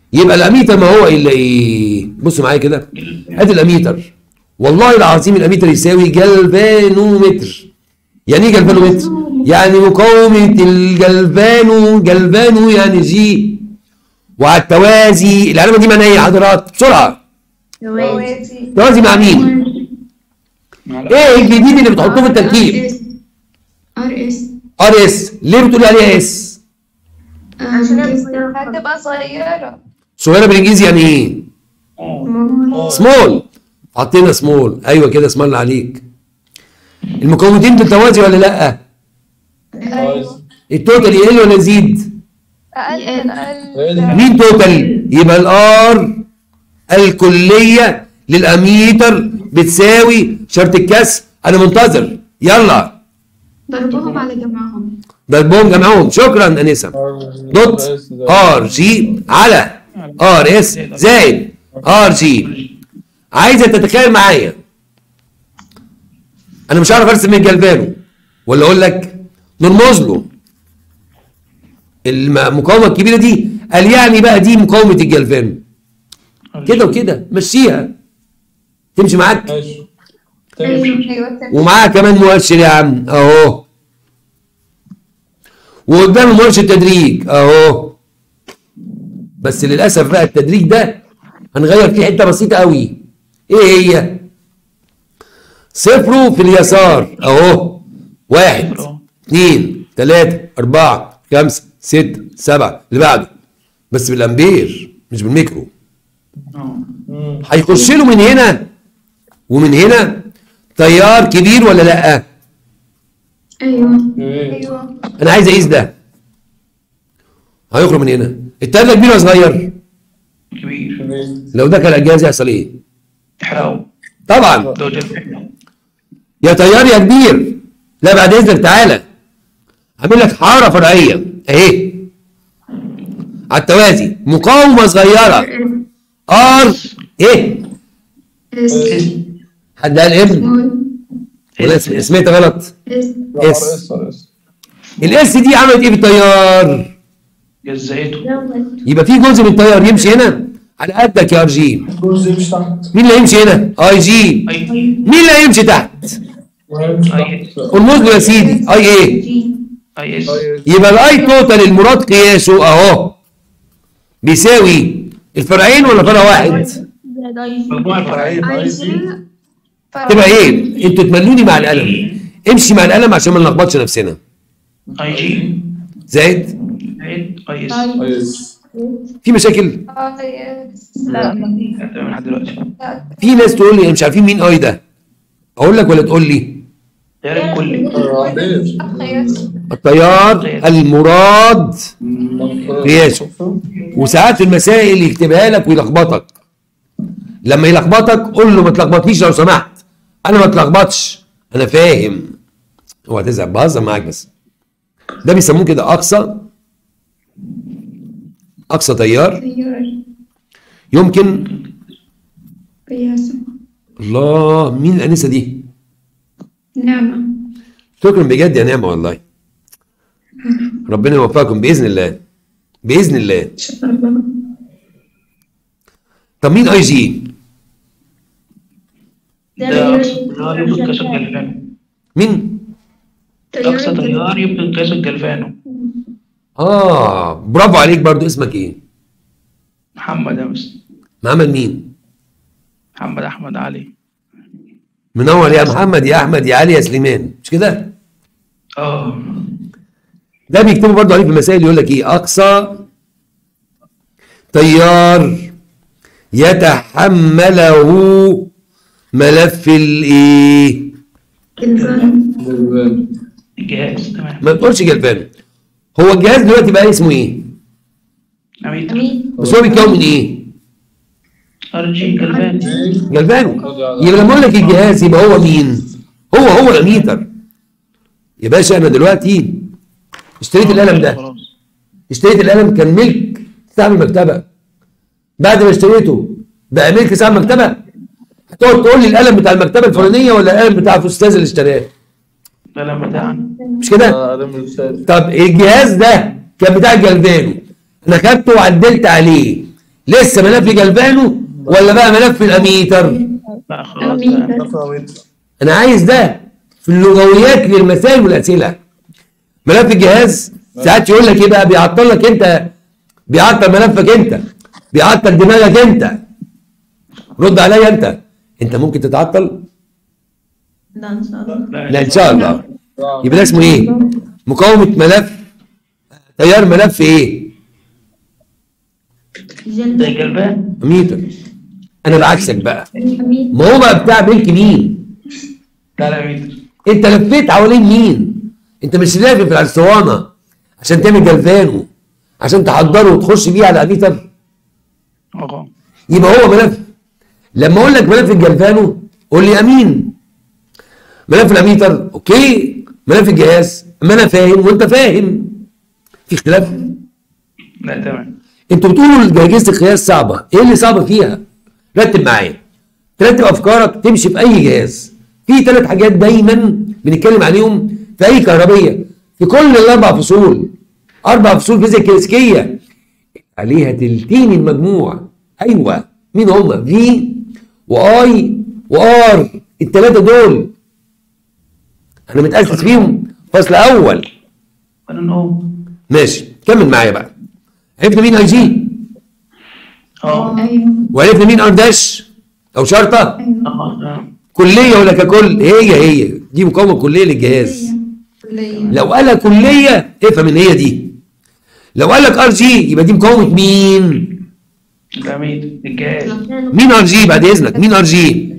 يبقى الاميتر ما هو الا ايه بصوا معايا كده ادي الاميتر والله العظيم الاميتر يساوي جلفانومتر يعني ايه جلفانومتر يعني مقاومة الجلفانو جلفانو يعني جي وعلى التوازي العلامة دي معناها ايه يا حضرات بسرعة توازي توازي مع مين ايه الجديد اللي بتحطوه في التركيب ار اس ار اس ليه بتقولي عليها اس عشان هتبقى صغيرة صغيرة بالانجليزي يعني ايه سمول حطينا سمول ايوه كده اسم الله عليك المقاومتين بالتوازي ولا لا أيوة التوتال يقل ولا يزيد أقل من أقل مين توتال يبقى الار الكليه للاميتر بتساوي شرط الكسر انا منتظر يلا ضربهم على جمعهم ضربهم جمعهم شكرا انسه دوت ار جي على ار اس زائد ار جي عايزه تتخيل معايا انا مش عارف ارسم الجلفانو ولا اقول لك نرمز له المقاومه الكبيره دي قال يعني بقى دي مقاومه الجلفانو كده وكده مشيها تمشي معاك ماشي أيوة تمام. ومعاها كمان مؤشر يا عم اهو وقدام مؤشر تدريج اهو بس للاسف بقى التدريج ده هنغير فيه حته بسيطه قوي ايه هي صفره في اليسار اهو واحد اثنين ثلاثة أربعة خمسة ستة سبعة اللي بعده بس بالأمبير مش بالميكرو هيخش له من هنا ومن هنا تيار كبير ولا لا ايوه أيوة انا عايز اقيس ده هيخرج من هنا التيار ده كبير ولا صغير كبير لو ده كان الجهاز يحصل ايه تحرقه طبعا لو جاب يا تيار يا كبير لا بعد اذنك تعالى هعمل لك حاره فرعيه اهي على التوازي مقاومه صغيره ار ايه اس حد قال ابن مول ولا اسم- سمعت غلط اس اس ار اس الاس دي عملت ايه في التيار جزأته يبقى في جزء من التيار يمشي هنا على قدك يا ار جي جزء مش تحت مين اللي هيمشي هنا اي جي اي مين اللي هيمشي تحت مش أي. تحت ارمز له يا سيدي اي ايه جي اي اس يبقى الاي توتال المراد قياسه اهو بيساوي الفرعين ولا فرع واحد مجموع الفرعين اي سي تبقى ايه انتوا تملوني مع القلم امشي مع القلم عشان ما نلخبطش نفسنا اي جي زائد زائد اي اس اي اس في مشاكل أي لا تمام لحد دلوقتي لا في ناس تقول لي مش عارفين مين اي ده اقول لك ولا تقول لي تيار الكلي عبير قياس التيار المراد قياسه وساعات في المسائل يكتبها لك ويلخبطك لما يلخبطك قول له ما تلخبطنيش لو سمحت انا ما اتلخبطش انا فاهم اوعى تزعل بهزر معاك بس ده بيسموه كده اقصى اقصى تيار تيار يمكن قياسه الله مين الانسه دي نعمة شكرا بجد يا نعمه والله ربنا يوفقكم باذن الله باذن الله ان شاء الله طب مين اي جي ده اقصى تيار يمكن قياس الجلفانو مين اقصى تيار يمكن قياس الجلفانو اه برافو عليك برضو اسمك ايه محمد امس محمد مين محمد احمد علي منور يا محمد يا احمد يا علي يا سليمان مش كده اه ده بيكتبوا برضو عليه في المسائل يقول لك ايه اقصى تيار يتحمله ملف الايه الفن الجهاز تمام ما تقولش جلفان هو الجهاز دلوقتي بقى اسمه ايه اميتر امين بس هو بيتكون من ايه ار جي جلفان جلفانو يبقى لما اقول لك الجهاز يبقى هو مين هو هو الاميتر يا باشا انا دلوقتي اشتريت القلم ده خلاص اشتريت القلم كان ملك صاحب المكتبه بعد ما اشتريته بقى ملك صاحب المكتبه هتقعد تقول لي القلم بتاع المكتبه الفلانيه ولا القلم بتاع الاستاذ اللي اشتراه ده لما بتاعنا مش كده قلم الاستاذ طب الجهاز ده كان بتاع الجلفانو انا خدته وعدلت عليه لسه ملف جلفانو ولا بقى ملف الاميتر لا خلاص أمين. بقى. رقم متر انا عايز ده في اللغويات للمسائل والاسئله ملف الجهاز ساعات يقول لك ايه بقى بيعطل لك انت بيعطل ملفك انت بيعطل دماغك انت رد عليا انت انت ممكن تتعطل لا ان شاء الله لا ان شاء الله يبقى ده اسمه ايه مقاومه ملف تيار ملف ايه جلد زي جلبان ميتر انا بعكسك بقى أمين ما هو بقى بتاع ملك مين لا لا متر انت لفيت حوالين مين انت مش لافف على الاسطوانه عشان تعمل جلفانه عشان تحضره وتخش بيه على اميتر اه يبقى هو ملف لما اقول لك ملف الجلفانو قول لي امين ملف الاميتر اوكي ملف الجهاز ما انا فاهم وانت فاهم في اختلاف لا تمام انتوا بتقولوا اجهزه القياس صعبه ايه اللي صعب فيها رتب معايا ترتب افكارك تمشي في اي جهاز في ثلاث حاجات دايما بنتكلم عليهم في اي كهربيه في كل الاربع فصول اربع فصول فيزياء كلاسيكيه عليها تلتين المجموع ايوه مين هم في واي وار الثلاثه دول انا متاسس فيهم فصل اول قانون اوم ماشي كمل معايا بقى عرفنا مين اي جي اه أيوه وعرفنا مين ار داش او شرطه اه آه. كليه ولا ككل هي هي دي مقاومه كليه للجهاز لو قالها كليه افهم ان هي دي لو قال لك ار جي يبقى دي مقاومه مين لا متر الجهاز مين ار جي بعد اذنك مين ار جي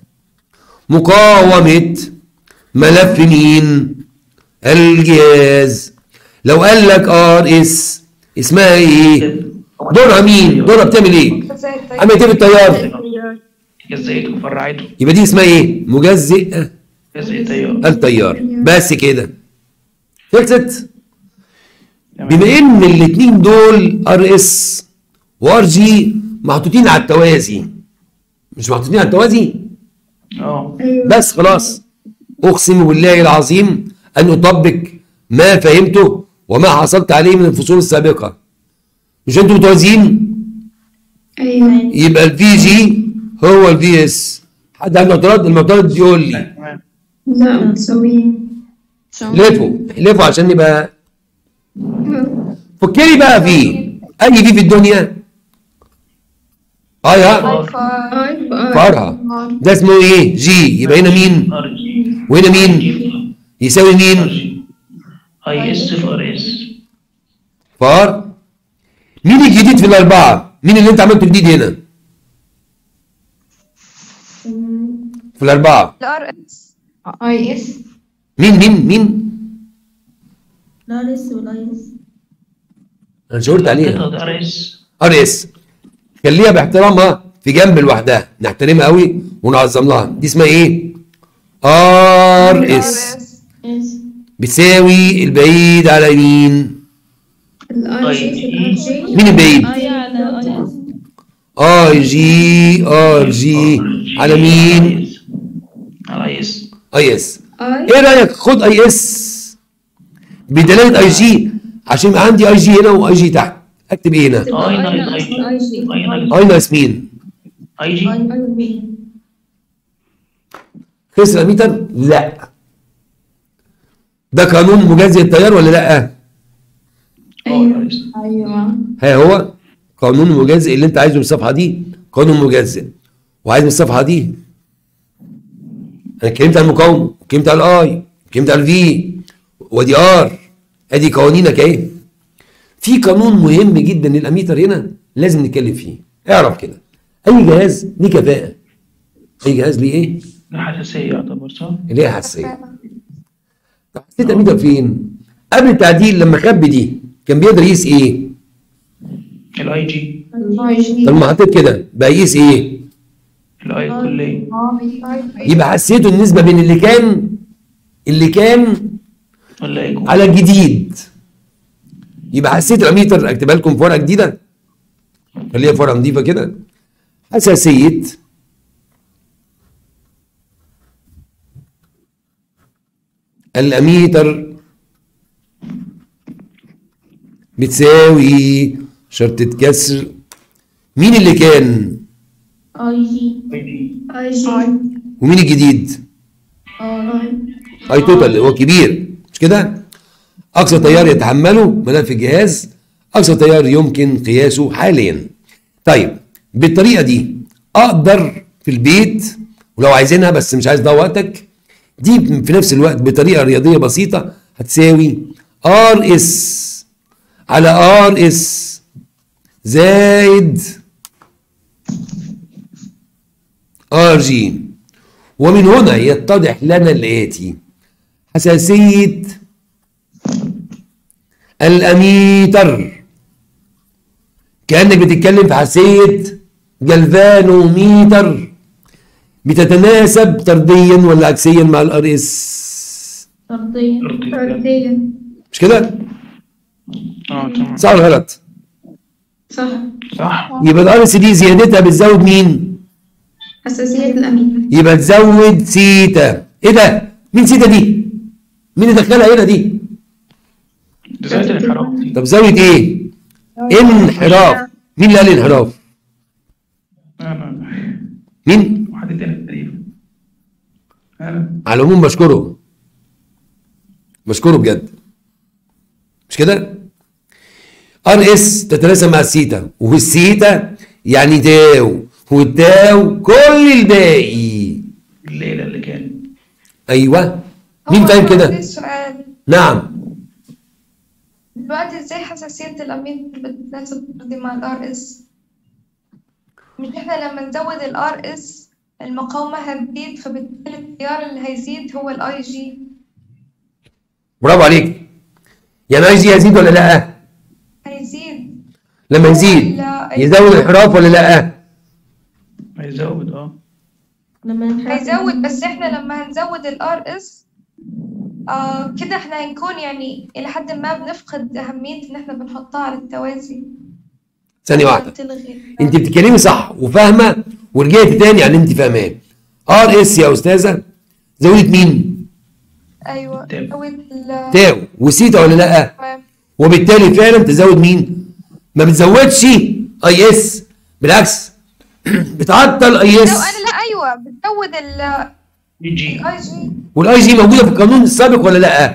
مقاومه ملف مين الجهاز لو قال لك ار اس اسمها ايه دورها مين دورها بتعمل ايه عملت ايه في التيار جزيته وفرعته يبقى دي اسمها ايه مجزئ جزء تيار التيار بس كده خلصت تمام. بما ان الاثنين دول ار اس وار جي محطوطين على التوازي مش محطوطين على التوازي اه بس خلاص اقسم بالله العظيم ان اطبق ما فهمته وما حصلت عليه من الفصول السابقه مش انتوا متوازيين أيوه يبقى الفي جي هو الفي اس حد عنده اعتراض المعترض يقول لي تمام لا متساويين لفوا لفوا عشان نبقى فكري بقى في اي في في الدنيا اي ها أي فار فارها ده اسمه ايه جي يبقى هنا مين ار جي وهنا مين يساوي ار مين جي اي اس في ار اس فار مين الجديد في الاربعه مين اللي انت عملته جديد هنا في الاربعه الار اس اي اس مين مين مين لا لسه ولا لسه انا شاورت عليها تقدر ار اس ار اس خليها باحترامها في جنب لوحدها نحترمها قوي ونعظم لها دي اسمها ايه ار اس اس بتساوي البعيد على مين الآي جي مين البعيد اي على اي اس اي جي ار جي على مين على اي اس اي اس اي ايه رايك خد اي اس بدلاله اي جي عشان يبقى عندي اي جي هنا واي جي تحت اكتب ايه هنا اي ناقص اي جي اي جي اي ناقص اي ناقص مين اي جي اي بي خسر الميتر لا ده قانون مجازي التيار ولا لا ايوه ايوه ها هو قانون مجازي اللي انت عايزه من الصفحه دي قانون مجازي وعايز من الصفحه دي انا اتكلمت عن المقاومه اتكلمت عن الاي اتكلمت عن الفي ودي ار ادي قوانينك اهي في قانون مهم جدا للاميتر هنا لازم نتكلم فيه اعرف كده اي جهاز ليه كفاءه اي جهاز ليه ايه الحساسية يعتبر صح؟ ليه حساسيه طب حسيت اميتر فين قبل التعديل لما خب دي كان بيقدر يقيس ايه الاي جي اي جي طب ما حطيت كده بقى يقيس ايه الاي الكلية يبقى حسيته النسبة بين اللي كان اللي كان ولا يكون على الجديد يبقى حسيت الاميتر اكتبها لكم في ورقة جديدة خليها في ورقة نظيفة كده حساسية الاميتر بتساوي شرطة كسر مين اللي كان اي جي اي دي اي جي ومين الجديد اي اي توتال هو كبير مش كده اقصى تيار يتحمله ملف الجهاز اقصى تيار يمكن قياسه حاليا طيب بالطريقه دي اقدر في البيت ولو عايزينها بس مش عايز ده وقتك دي في نفس الوقت بطريقه رياضيه بسيطه هتساوي ار اس على ار اس زائد ار جي ومن هنا يتضح لنا الآتي حساسية الأميتر كأنك بتتكلم في حساسية جلفانوميتر بتتناسب طرديا ولا عكسيا مع الار اس طرديا فرديا مش كده؟ اه تمام صح ولا غلط؟ صح صح يبقى الار اس دي زيادتها بتزود مين؟ حساسية الأمين يبقى تزود سيتا ايه ده؟ مين سيتا دي؟ مين اللي دخلها هنا دي؟ دي زاوية الانحراف دي طب زاوية ايه؟ انحراف مين اللي قال انحراف؟ انا مين؟ واحد تاني تقريبا انا على العموم بشكره بشكره بجد مش كده؟ ار اس تتناسب مع السيتا والسيتا يعني تاو والتاو كل الباقي الليلة اللي كان ايوه مين فاهم عندي كده؟ سؤال نعم دلوقتي ازاي حساسية الأمين بتتناسب دي مع الار اس مش احنا لما نزود الار اس المقاومة هتزيد فبالتالي التيار اللي هيزيد هو الاي جي برافو عليك يعني اي جي يزيد ولا لا؟ هيزيد لما يزيد لا. يزود الانحراف ولا لا؟ هيزود اه لما نحرك هيزود بس احنا لما هنزود الار اس آه كده احنا هنكون يعني إلى حد ما بنفقد أهمية إن احنا بنحطها على التوازي ثانية واحدة بتلغي انت بتتكلمي صح وفاهمه ورجعتي تاني على اللي انت فاهماه ار اس يا استاذه زاويه مين؟ أيوة تمام. زود ال تاو وسيتا ولا لا؟ تمام. وبالتالي فعلا تزود مين؟ ما بتزودش اي اس بالعكس بتعطل اي لو اس أنا لا أيوة بتزود ال اي جي الاي جي والاي جي موجوده في القانون السابق ولا لا؟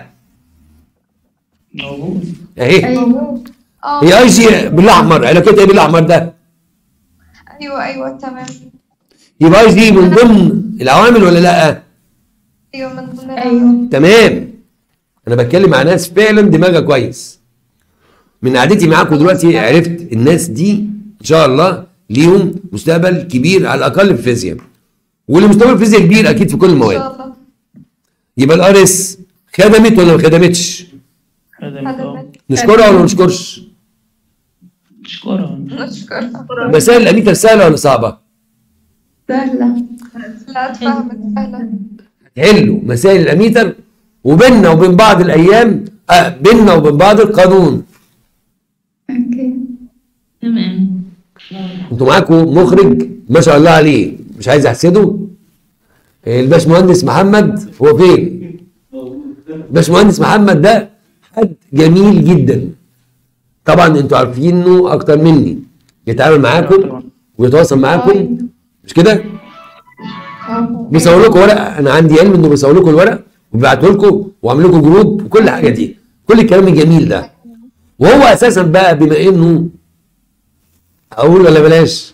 موجود اهي أيوة اه هي اي جي بالاحمر علاقتها ايه بالاحمر ده؟ أيوة أيوة تمام يبقى اي جي من ضمن العوامل ولا لا؟ أيوة من ضمن أيوة تمام انا بتكلم مع ناس فعلا دماغها كويس من قعدتي معاكم دلوقتي عرفت الناس دي ان شاء الله ليهم مستقبل كبير على الاقل في الفيزياء واللي مستقبل الفيزياء كبير اكيد في كل إن المواد شاء الله يبقى الار اس خدمت ولا ما خدمتش هذا هذا اه نشكرها ولا ما نشكرش شكرا نشكر مسائل الاميتر سهله ولا صعبه سهلة لا اتفهمت سهلة حلوا مسائل الاميتر وبيننا وبين بعض الايام آه بيننا وبين بعض القانون أوكي تمام انتوا معاكم مخرج ما شاء الله عليه مش عايز احسده الباشمهندس محمد هو فين؟ الباشمهندس محمد ده حد جميل جدا طبعا انتوا عارفينه اكتر مني يتعامل معاكم ويتواصل معاكم مش كده؟ بيصور لكم ورق انا عندي علم انه بيصور لكم الورق وبيبعته لكم وعامل لكم جروب وكل الحاجه دي كل الكلام الجميل ده وهو اساسا بقى بما انه اقول ولا بلاش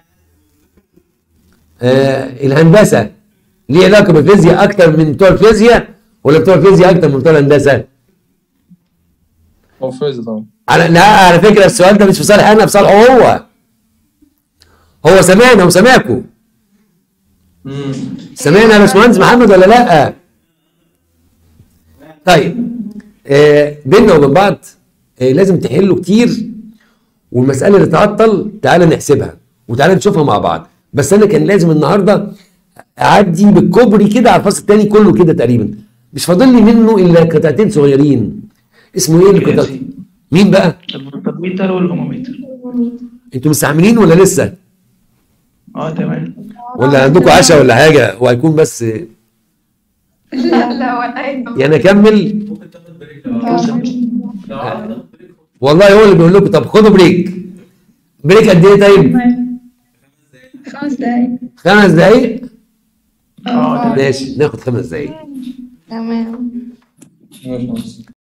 آه الهندسه ليه علاقه بالفيزياء اكتر من بتوع الفيزياء ولا بتوع الفيزياء اكتر من بتوع الهندسه؟ هو فايز طبعا على لا على فكره السؤال ده مش في صالح انا في صالحه هو هو سمعنا وسمعكم امم سمعنا يا باشمهندس محمد ولا لا؟ طيب آه بيننا وبين بعض آه لازم تحلوا كتير والمساله اللي تعطل تعالى نحسبها وتعالى نشوفها مع بعض بس انا كان لازم النهارده اعدي بالكوبري كده على الفصل الثاني كله كده تقريبا مش فاضل لي منه الا قطعتين صغيرين اسمه ايه القطع قياسي. مين بقى؟ الفولتميتر والهوموميتر انتوا مستحملين ولا لسه؟ اه تمام ولا عندكم عشاء ولا حاجه وهيكون بس لا لا ولا أي يعني اكمل ممكن تاخد بريك لو والله هو اللي بيقول لكم طب خدوا بريك بريك قد ايه طيب خمس دقايق خمس دقايق اه تمام ماشي ناخد خمس دقايق تمام ماشي